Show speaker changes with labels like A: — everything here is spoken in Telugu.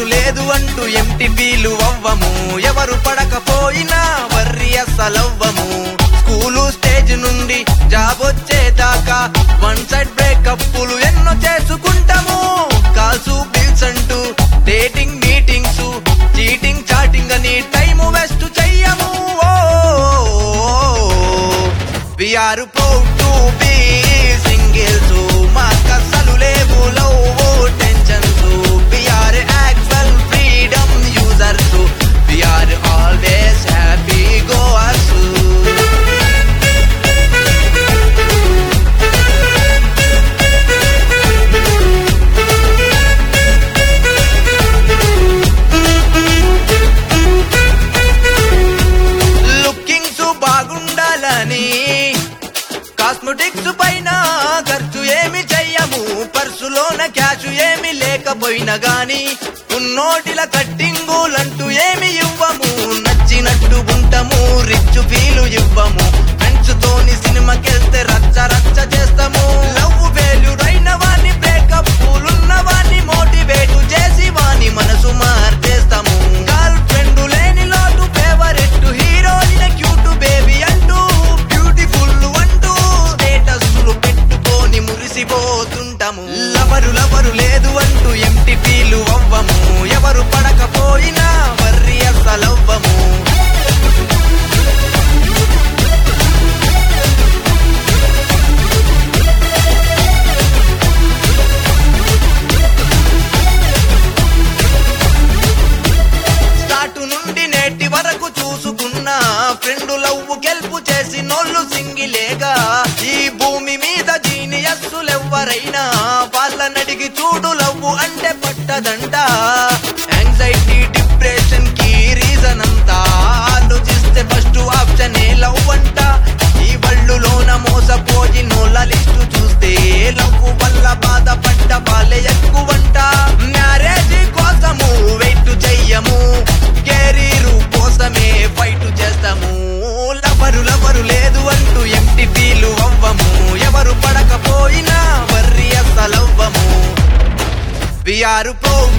A: లేదు అంటూ ఎంటి ఫీలు అవ్వము ఎవరు పడకపోయినా వర్రి అస్సలవ్వము స్కూలు స్టేజ్ నుండి జాబ్ వచ్చేదాకా వన్ సైడ్ బ్రేకప్పులు ఎన్నో చేసుకుంటాము కాల్స్ బిల్స్ అంటూ డేటింగ్ మీటింగ్స్ చీటింగ్ చాటింగ్ అని టైం వేస్ట్ చెయ్యము we are proud to be singles మాకు అసలు లేవు love tensions we are actual freedom users we are always happy goers lookings బాగుండాలని కాస్మెటిక్స్ పైన ఖర్చు ఏమి చెయ్యము పర్సులోన క్యాష్ ఏమి లేకపోయినా గాని ఉన్నోటిల కట్టింగులంటూ ఏమి ఇవ్వము నచ్చినట్టు ఉంటాము రిచ్ ఫీలు ఇవ్వము ఫ్రెండ్స్ తోని సినిమాకెళ్తే రచ్చ రచ్చ చేస్తాము లవ్ ఫెయిల్యూర్ అయిన వాణ్ణి బ్రేకప్ ఉన్న వాణ్ణి మోటివేట్ చేసి వాణ్ణి మనసు మార్చేస్తాము గర్ల్ ఫ్రెండ్ లేని లోటు ఫేవరెట్ హీరోయిన్ క్యూట్ బేబీ అంటూ బ్యూటిఫుల్ అంటూ స్టేటస్లు పెట్టుకొని మురిసిపోతుంటాము లవరు లవరు లేదు అంటూ ఎంటి ఫీలు అవ్వము ఎవరు పడకపోయినా వర్రి అసలవ్వము స్టార్ట్ నుండి నేటి వరకు చూసుకున్న ఫ్రెండ్ లవ్ గెలుపు చేసి నోళ్ళు సింగిలేగా ఈ భూమి మీద జీనియస్సులెవ్వరైనా వాళ్ళనడిగి చూడు లవ్ అంటే పట్టదంట యాంగ్జైటీ డిప్రెషన్ కి రీజన్ అంతా ఆలోచిస్తే ఫస్ట్ ఆప్షన్ ఏ లవ్ అంట ఈ వళ్ళులోన మోసపోయి నోళ్ళ లిస్టు చూస్తే లవ్ వల్ల బాధపడ్డ వాళ్ళే ఎక్కువంట మ్యారేజ్ కోసము వెయిట్ చెయ్యము కెరీరు కోసమే ఫైట్ చేస్తాము లవరు లవరు లేదు అంటూ ఎంటి ఫీలు అవ్వము ఎవరు పడకపోయినా వర్రి అసలవ్వము విఆర్ ప్రౌడ్